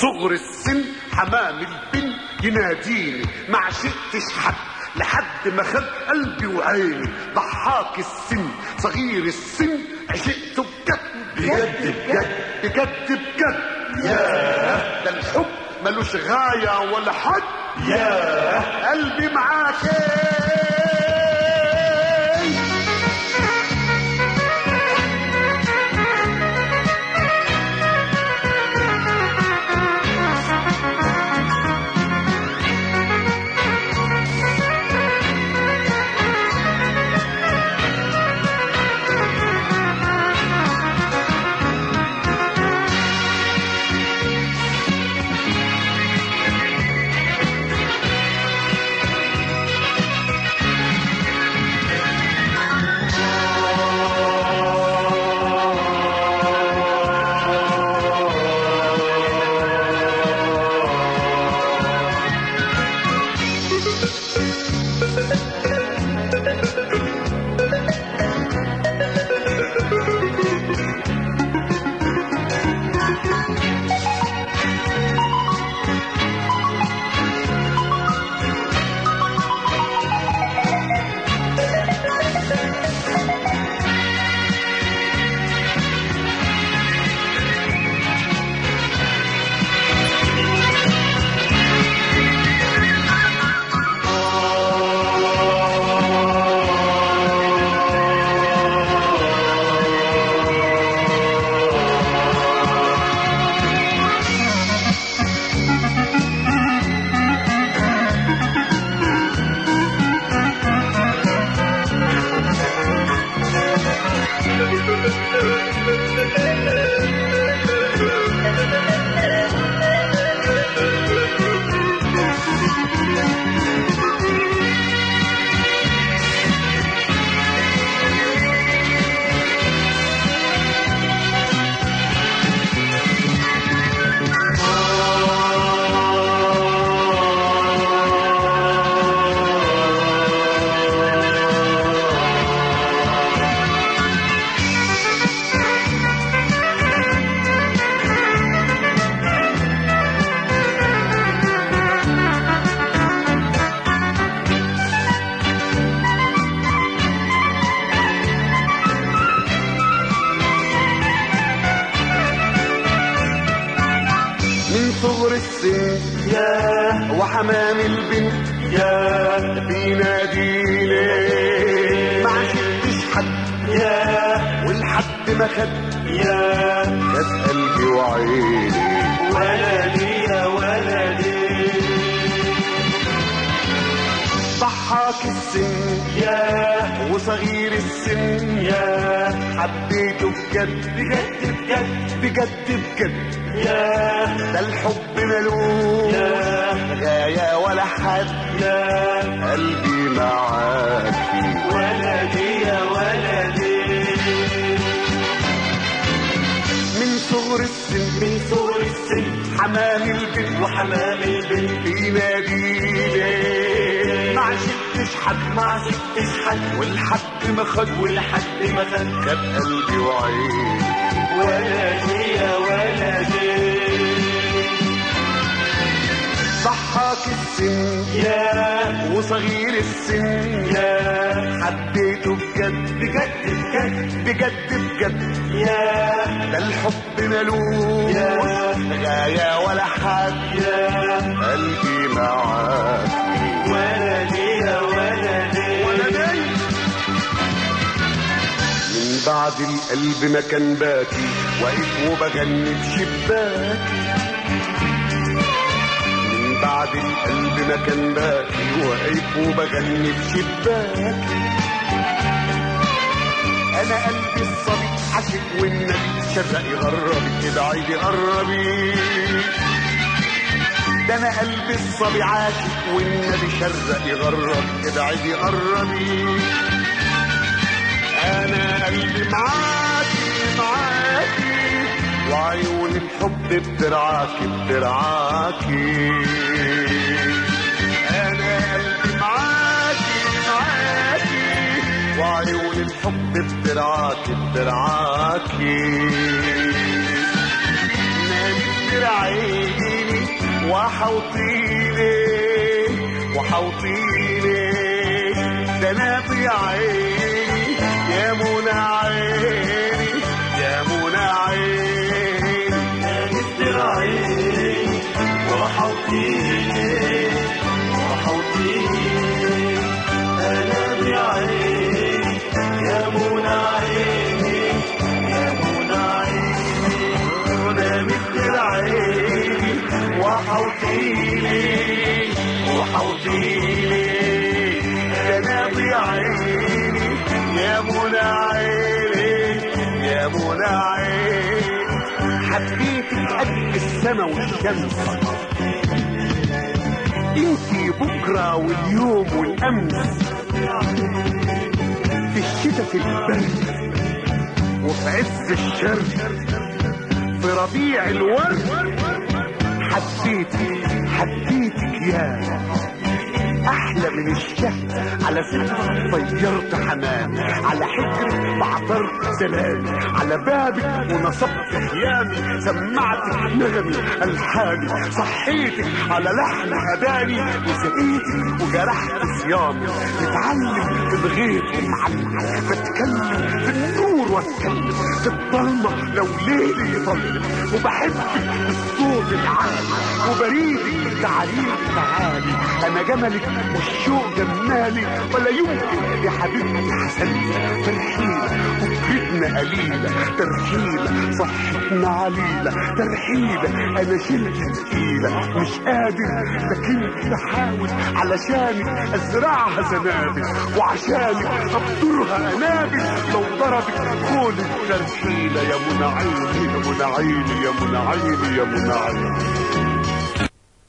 صغر السن حمام البن يناديني ما عشقتش حد لحد ما خد قلبي وعيني ضحاك السن صغير السن عشقته بجد بجد بجد بجد بجد يا ده الحب ملوش غاية ولا حد يا قلبي معاك من صغر السن يا وحمام البنت يا بيناديني ما عشقتش حد يا والحد ما خد يا خد قلبي وعيني ولدي يا ولدي ضحاك السن يا وصغير السن يا حبيته بجد بجد بجد بجد بجد يا ده الحب ملوش يا غاية ولا حد يا قلبي معاكي ولدي يا ولدي من صغر السن من صغر السن حمام البنت وحمام البنت بيناديني ما عشقتش حد ما عشقتش حد والحد ما خد والحد ما خد خد قلبي وعيني ولدي يا ولدي ضحاك السن يا وصغير السن يا حبيته بجد بجد بجد بجد بجد يا ده الحب ملوش يا غاية ولا حد يا قلبي معاكي ولدي يا ولدي ولدي من بعد القلب ما كان باكي واقف وبغني بشباكي من بعد القلب ما كان باكي واقف وبغني بشباكي انا قلبي الصبي عاشق والنبي شرقي غربي ابعدي قربي ده انا قلبي الصبي عاشق والنبي شرقي غربي ابعدي قربي انا قلبي معاكي معاكي وعيون الحب بترعاكي بترعاكي انا قلبي معاكي معاكي وعيون الحب بترعاكي بترعاكي نامي بترعيني وحوطيني وحوطيني ده انا في عيني يا منى عيني يا منى عيني يا مستر عيني وحوطيني وحوطيني انا بعيني يا منى عيني يا منى عيني وانا مثل عيني وحوطيني وحوطيني ده انا في عيني يا منى عيني يا منى عيني حبيتك قد السما والشمس انتي بكرة واليوم والامس في الشتاء في البرد وفي عز الشر في ربيع الورد حبيتك حبيتك يا احلى من الشهد على صدرك طيرت حمام على حجرك بعطرت سلام على بابك ونصبت خيامي سمعتك نغمي الحاني صحيتك على لحن هداني وسقيتك وجرحت صيامي نتعلم في الغير ومعلم بتكلم في النور واتكلم في الضلمه لو ليلي يظلم وبحبك بالصوت العالي وبريدك تعاليك تعالي انا جملك والشوق جمالي ولا يمكن يا حبيبتي حسني ترحيلة فكرتنا قليلة ترحيلة صحتنا عليلة ترحيلة انا شلت تقيلة مش قادر لكن بحاول علشانك ازرعها زنابل وعشانك ابطرها انابل لو ضربت كل الترحيلة يا منى عيني يا منى عيني يا منى عيني يا منى عيني